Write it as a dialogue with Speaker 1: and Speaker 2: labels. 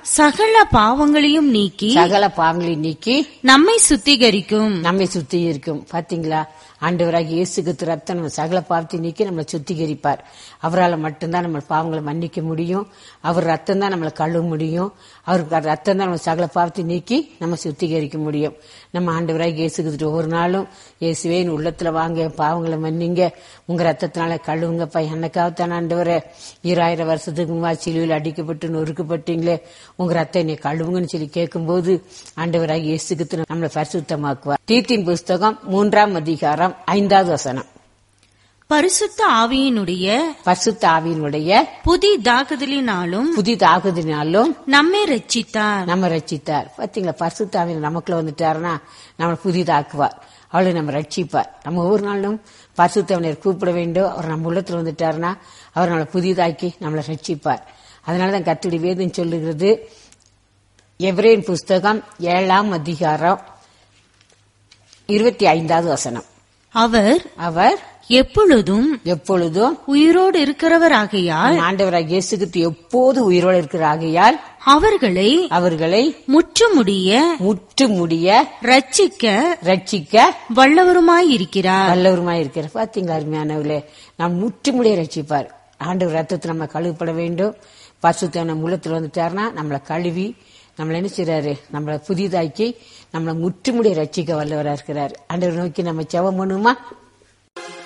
Speaker 1: சகல பாவங்களையும் நீக்கி
Speaker 2: சகல பாவங்களை நீக்கி
Speaker 1: நம்மை சுத்திகரிக்கும்
Speaker 2: நம்மை சுத்தி இருக்கும் பாத்தீங்களா ஆண்டவராக இயேசுக்கு ரத்தம் நம்ம சகல பாவத்தை நீக்கி நம்மளை சுத்திகரிப்பார் அவரால் மட்டும்தான் நம்ம பாவங்களை மன்னிக்க முடியும் அவர் ரத்தம் தான் நம்மளை கழுவ முடியும் அவருக்கு ரத்தம் தான் நம்ம சகல பாவத்தை நீக்கி நம்ம சுத்திகரிக்க முடியும் நம்ம ஆண்டவராக இயேசுக்கு ஒவ்வொரு நாளும் இயேசுவே என் உள்ளத்துல வாங்க என் பாவங்களை மன்னிங்க உங்க ரத்தத்தினால கழுவுங்கப்பா என்னக்காகத்தான் ஆண்டவரே ஈராயிரம் வருஷத்துக்கு முன்பாக சிலுவையில் அடிக்கப்பட்டு நொறுக்கப்பட்டீங்களே உங்க ரத்தம் என்னை கழுவுங்கன்னு சொல்லி கேட்கும்போது ஆண்டவராக இயேசுக்கு நம்மளை பரிசுத்தமாக்குவார் தீத்தின் புஸ்தகம் மூன்றாம் அதிகாரம் ஐந்தாவது வசனம்
Speaker 1: பரிசுத்த ஆவியினுடைய
Speaker 2: பரிசுத்த ஆவியினுடைய
Speaker 1: புதிதாகுதலினாலும்
Speaker 2: புதிதாகுதினாலும்
Speaker 1: நம்மை ரட்சித்தார்
Speaker 2: நம்ம ரட்சித்தார் பாத்தீங்களா பரிசுத்த ஆவியில் நமக்குள்ள வந்துட்டாருன்னா நம்மளை புதிதாக்குவார் அவளை நம்ம ரட்சிப்பார் நம்ம ஒவ்வொரு நாளும் பரிசுத்தவனர் கூப்பிட வேண்டும் அவர் நம்ம உள்ளத்துல வந்துட்டாருன்னா அவர் நம்மளை புதிதாக்கி நம்மளை ரட்சிப்பார் அதனாலதான் கத்துடி வேதம் சொல்லுகிறது எவ்ரேன் புஸ்தகம் ஏழாம் அதிகாரம் இருபத்தி ஐந்தாவது வசனம்
Speaker 1: அவர்
Speaker 2: அவர்
Speaker 1: எப்பொழுதும்
Speaker 2: எப்பொழுதும்
Speaker 1: உயிரோடு இருக்கிறவராகையால்
Speaker 2: ஆண்டவராக இயேசுகிட்டு எப்போது உயிரோடு இருக்கிற ஆகையால்
Speaker 1: அவர்களை
Speaker 2: அவர்களை
Speaker 1: முற்றுமுடிய
Speaker 2: முற்று முடிய
Speaker 1: ரட்சிக்க
Speaker 2: ரட்சிக்க
Speaker 1: வல்லவருமாயிருக்கிறார்
Speaker 2: நல்லவருமாய் இருக்கிற பாத்தீங்களா அருமையானவர்களே நாம் முற்று முடிய ரட்சிப்பார் ஆண்டவர் ரத்தத்தை நம்ம கழுவப்பட வேண்டும் பசுத்த நம்ம உள்ளத்துல வந்துட்டாருன்னா நம்மளை கழுவி நம்மள என்ன செய்றாரு நம்மளை புதிதாக்கி நம்மளை முற்றுமுடிய ரட்சிக்க வல்லவரா இருக்கிறார் ஆண்டவர் நோக்கி நம்ம செவம் பண்ணுமா